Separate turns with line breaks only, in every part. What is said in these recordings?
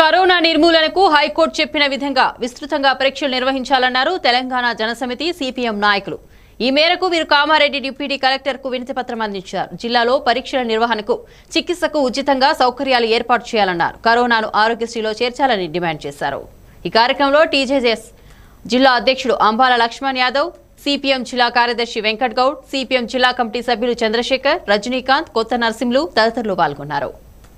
corona నిర్మూలనకు high court చెప్పిన విధంగా విస్తృతంగా పరీక్షలు నిర్వహించాలన్నారు తెలంగాణ జనసమితి సిపిఎం నాయకులు ఈ మేరకు వీరు కామారెడ్డి డిప్యూటీ కలెక్టర్కు వినతి పత్రం అందించారు జిల్లాలో పరీక్షల నిర్వహణకు చికిత్సకు ఉచితంగా సౌకర్యాలు ఏర్పాటు చేయాలన్నారు కరోనాను ఆరోగ్యశ్రీలో చేర్చాలని డిమాండ్ చేశారు ఈ కార్యక్రమంలో టీజేఎస్ జిల్లా అధ్యక్షుడు అంబాల లక్ష్మణ్ యాదవ్ సిపిఎం జిల్లా కార్యదర్శి వెంకట్ గౌడ్ సిపిఎం జిల్లా కమిటీ సభ్యులు చంద్రశేఖర్ రజనీకాంత్ కొత్త నరసింహులు తదితరులు పాల్గొన్నారు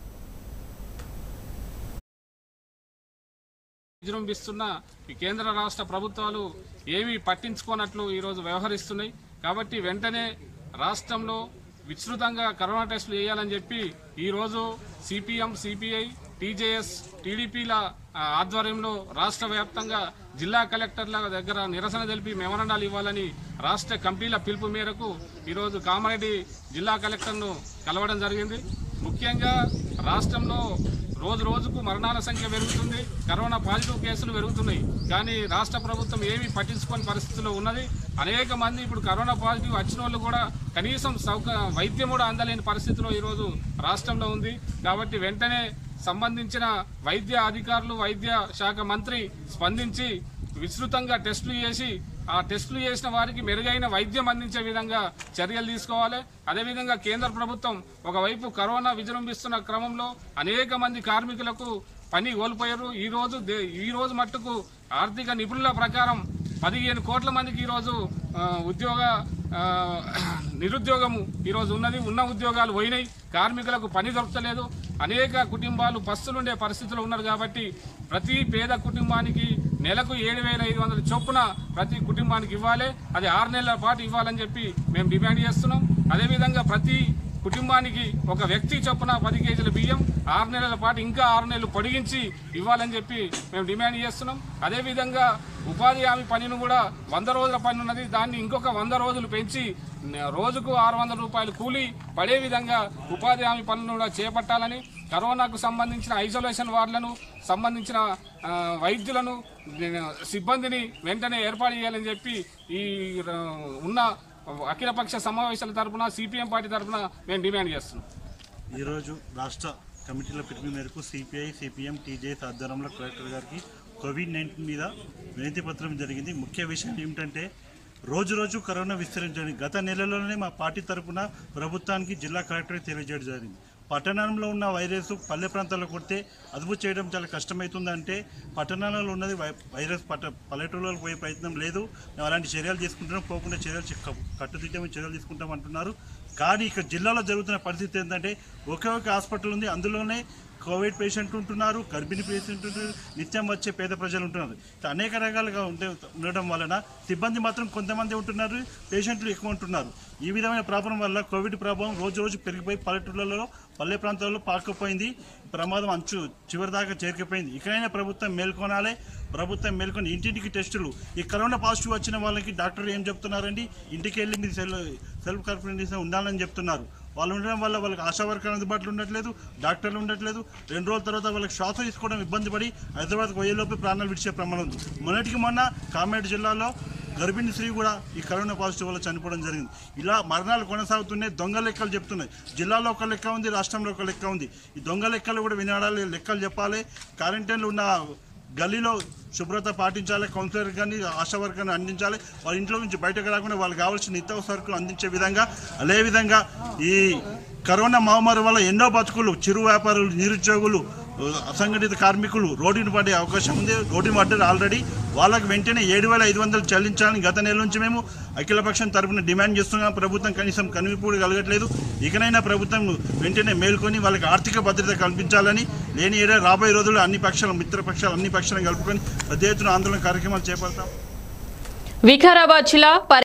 విజృంభిస్తున్న ఈ కేంద్ర రాష్ట్ర ప్రభుత్వాలు ఏమీ పట్టించుకోనట్లు ఈరోజు వ్యవహరిస్తున్నాయి కాబట్టి వెంటనే రాష్ట్రంలో విస్తృతంగా కరోనా టెస్టులు వేయాలని చెప్పి ఈరోజు సిపిఎం సిపిఐ టీజేఎస్ టీడీపీల ఆ, ఆధ్వర్యంలో రాష్ట్ర వ్యాప్తంగా జిల్లా కలెక్టర్ల దగ్గర నిరసన తెలిపి మెమరండాలు ఇవ్వాలని రాష్ట్ర కమిటీల పిలుపు మేరకు ఈరోజు కామారెడ్డి జిల్లా కలెక్టర్ను కలవడం జరిగింది ముఖ్యంగా రాష్ట్రంలో రోజు రోజుకు మరణాల సంఖ్య పెరుగుతుంది కరోనా పాజిటివ్ కేసులు పెరుగుతున్నాయి కానీ రాష్ట్ర ప్రభుత్వం ఏమీ పట్టించుకోని పరిస్థితిలో ఉన్నది అనేక మంది ఇప్పుడు కరోనా పాజిటివ్ వచ్చిన వాళ్ళు కూడా కనీసం సౌక వైద్యం కూడా అందలేని పరిస్థితిలో ఈరోజు రాష్ట్రంలో ఉంది కాబట్టి వెంటనే సంబంధించిన వైద్య అధికారులు వైద్య శాఖ మంత్రి స్పందించి విస్తృతంగా టెస్టులు చేసి ఆ టెస్టులు చేసిన వారికి మెరుగైన వైద్యం అందించే విధంగా చర్యలు తీసుకోవాలి అదేవిధంగా కేంద్ర ప్రభుత్వం ఒకవైపు కరోనా విజృంభిస్తున్న క్రమంలో అనేక మంది కార్మికులకు పని కోల్పోయారు ఈ రోజు దే- ఈ రోజు మట్టుకు ఆర్థిక నిపుణుల ప్రకారం పదిహేను కోట్ల మందికి ఈరోజు ఆ, ఉద్యోగ ఆ, నిరుద్యోగము ఈరోజు ఉన్నది ఉన్న ఉద్యోగాలు పోయినాయి కార్మికులకు పని దొరకలేదు అనేక కుటుంబాలు పస్తులుండే పరిస్థితులు ఉన్నారు కాబట్టి ప్రతి పేద కుటుంబానికి నెలకు ఏడు వేల ఐదు వందల చొప్పున ప్రతి కుటుంబానికి ఇవ్వాలి అది ఆరు నెలల పాటు ఇవ్వాలని చెప్పి మేము డిమాండ్ చేస్తున్నాం అదేవిధంగా ప్రతి కుటుంబానికి ఒక వ్యక్తి చొప్పున పది కేజీల బియ్యం ఆరు నెలల పాటు ఇంకా ఆరు నెలలు పొడిగించి ఇవ్వాలని చెప్పి మేము డిమాండ్ చేస్తున్నాం అదేవిధంగా ఉపాధి హామీ పనిని కూడా వంద రోజుల పని ఉన్నది దాన్ని ఇంకొక వంద రోజులు పెంచి న- రోజుకు ఆరు వందల రూపాయలు కూలీ పడే విధంగా ఉపాధి హామీ పనులను కూడా చేపట్టాలని కరోనాకు సంబంధించిన ఐసోలేషన్ వార్డులను సంబంధించిన ఆ, వైద్యులను ని- సిబ్బందిని వెంటనే ఏర్పాటు చేయాలని చెప్పి ఈ ఆ, ఉన్న అఖిలపక్ష సమావేశాల తరపున సిపిఎం పార్టీ తరపున మేము డిమాండ్ చేస్తున్నాం
ఈరోజు రాష్ట్ర కమిటీల పిలుపు మేరకు సిపిఐ సిపిఎం టీజేఎస్ ఆధ్వర్యంలో కలెక్టర్ గారికి కోవిడ్ నైన్టీన్ మీద వినతి పత్రం జరిగింది ముఖ్య విషయం ఏమిటంటే రోజు రోజు కరోనా విస్తరించండి గత నెలలోనే మా పార్టీ తరపున ప్రభుత్వానికి జిల్లా కలెక్టర్కి తెలియజేయడం జరిగింది పట్టణంలో ఉన్న వైరస్ పల్లె ప్రాంతాల్లో కొడితే అదుపు చేయడం చాలా కష్టమవుతుందంటే పట్టణాలలో ఉన్నది వై- వైరస్ పట్ట పల్లెటూళ్ళలో పోయే ప్రయత్నం లేదు మేము అలాంటి చర్యలు తీసుకుంటున్నాం పోకుండా చర్యలు చి- క- కట్టుదిట్టమైన చర్యలు తీసుకుంటాం అంటున్నారు కానీ ఇక్కడ జిల్లాలో జరుగుతున్న పరిస్థితి ఏంటంటే ఒకే ఒక హాస్పిటల్ ఉంది అందులోనే కోవిడ్ పేషెంట్ ఉంటున్నారు గర్భిణీ పేషెంట్ ఉంటున్నారు నిత్యం వచ్చే పేద ప్రజలు ఉంటున్నారు ఇట్లా అనేక రకాలుగా ఉంటే ఉండడం వలన సిబ్బంది మాత్రం కొంతమంది ఉంటున్నారు పేషెంట్లు ఎక్కువ ఉంటున్నారు ఈ విధమైన ప్రాబ్లం వల్ల కోవిడ్ ప్రభావం రోజు రోజు పెరిగిపోయి పల్లెటూళ్ళలో పల్లె ప్రాంతాల్లో పాకపోయింది ప్రమాదం అంచు చివరి దాకా చేరుకుపోయింది ఇకనైనా ప్రభుత్వం మేల్కొనాలి ప్రభుత్వం మేల్కొని ఇంటింటికి టెస్టులు ఈ కరోనా పాజిటివ్ వచ్చిన వాళ్ళకి డాక్టర్లు ఏం చెప్తున్నారండి ఇంటికి వెళ్ళి మీరు సెల్ సెల్ఫ్ కాన్ఫిడెన్స్ ఉండాలని చెప్తున్నారు వాళ్ళు ఉండడం వల్ల వాళ్ళకి ఆశా వర్కర్ అందుబాటులో ఉండట్లేదు డాక్టర్లు ఉండట్లేదు రెండు రోజుల తర్వాత వాళ్ళకి శ్వాస తీసుకోవడం ఇబ్బంది పడి హైదరాబాద్కి పోయేలోపే ప్రాణాలు విడిచే ప్రమాదం ఉంది మొన్నటికి మొన్న కామారెడ్డి జిల్లాలో గర్భిణీ స్త్రీ కూడా ఈ కరోనా పాజిటివ్ వల్ల చనిపోవడం జరిగింది ఇలా మరణాలు కొనసాగుతున్నాయి దొంగ లెక్కలు చెప్తున్నాయి జిల్లాలో ఒక లెక్క ఉంది రాష్ట్రంలో ఒక లెక్క ఉంది ఈ దొంగ లెక్కలు కూడా వినాడాలి లెక్కలు చెప్పాలి క్వారంటైన్లో ఉన్న గల్లీలో శుభ్రత పాటించాలి కౌన్సిలర్ కానీ ఆశా వర్కర్ని అందించాలి వాళ్ళ ఇంట్లో నుంచి బయటకు రాకుండా వాళ్ళకి కావాల్సిన నిత్యావసర సరుకులు అందించే విధంగా అదేవిధంగా ఈ కరోనా మహమ్మారి వల్ల ఎన్నో బతుకులు చిరు వ్యాపారులు నిరుద్యోగులు అసంఘటిత కార్మికులు రోడ్డున పడే అవకాశం ఉంది రోడ్డున పడ్డారు ఆల్రెడీ వాళ్ళకి వెంటనే ఏడు వేల ఐదు వందలు చెల్లించాలని గత నెల నుంచి మేము అఖిలపక్షం తరపున డిమాండ్ చేస్తున్నాం ప్రభుత్వం కనీసం కనువిపూడి కలగట్లేదు ఇకనైనా ప్రభుత్వం వెంటనే మేల్కొని వాళ్ళకి ఆర్థిక భద్రత కల్పించాలని లేని ఏడా రాబోయే రోజుల్లో అన్ని పక్షాలు మిత్ర పక్షాలు అన్ని పక్షాలను కలుపుకొని పెద్ద ఎత్తున ఆందోళన కార్యక్రమాలు చేపడతాం
వికారాబాద్ జిల్లా